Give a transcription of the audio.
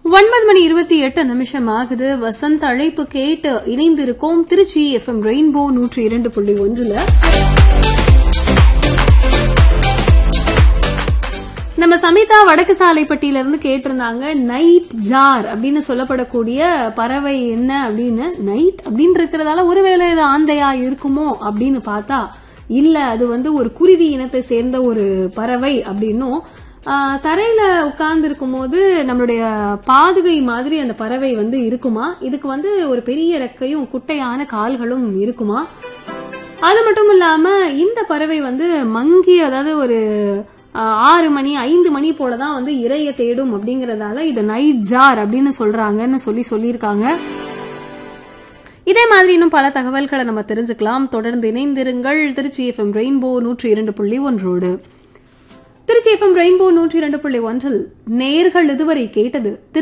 ஒன்பது மணி இருபத்தி எட்டு நிமிஷம் ஆகுது வசந்த் அழைப்பு கேட்டு இணைந்திருக்கோம் திருச்சி எஃப்எம் ரெயின்போ நூற்றி இரண்டு புள்ளி ஒன்றுல நம்ம சமிதா வடக்கு சாலைப்பட்டியில இருந்து கேட்டிருந்தாங்க நைட் ஜார் அப்படின்னு சொல்லப்படக்கூடிய பறவை என்ன அப்படின்னு நைட் அப்படின்னு இருக்கிறதால ஒருவேளை இது ஆந்தையா இருக்குமோ அப்படின்னு பார்த்தா இல்ல அது வந்து ஒரு குருவி இனத்தை சேர்ந்த ஒரு பறவை அப்படின்னும் ஆஹ், தரையில உட்கார்ந்து இருக்கும்போது நம்மளுடைய பாதுகை மாதிரி அந்த பறவை வந்து இருக்குமா இதுக்கு வந்து ஒரு பெரிய ரெக்கையும் குட்டையான கால்களும் இருக்குமா அது மட்டும் இல்லாம இந்த பறவை வந்து மங்கி அதாவது ஒரு ஆஹ், ஆறு மணி ஐந்து மணி போலதான் வந்து இரைய தேடும் அப்படிங்கறதால இது நைட் ஜார் அப்படின்னு சொல்றாங்கன்னு சொல்லி சொல்லியிருக்காங்க இதே மாதிரி இன்னும் பல தகவல்களை நம்ம தெரிஞ்சுக்கலாம் தொடர்ந்து இணைந்திருங்கள் திருச்சி எஃப்எம் ரெயின்போ நூற்றி இரண்டு புள்ளி ஒன்றோடு திருச்சி எஃப்எம் ரெயின்போ நூற்றி இரண்டு புள்ளி ஒன்றில் நேர்கள் இதுவரை கேட்டது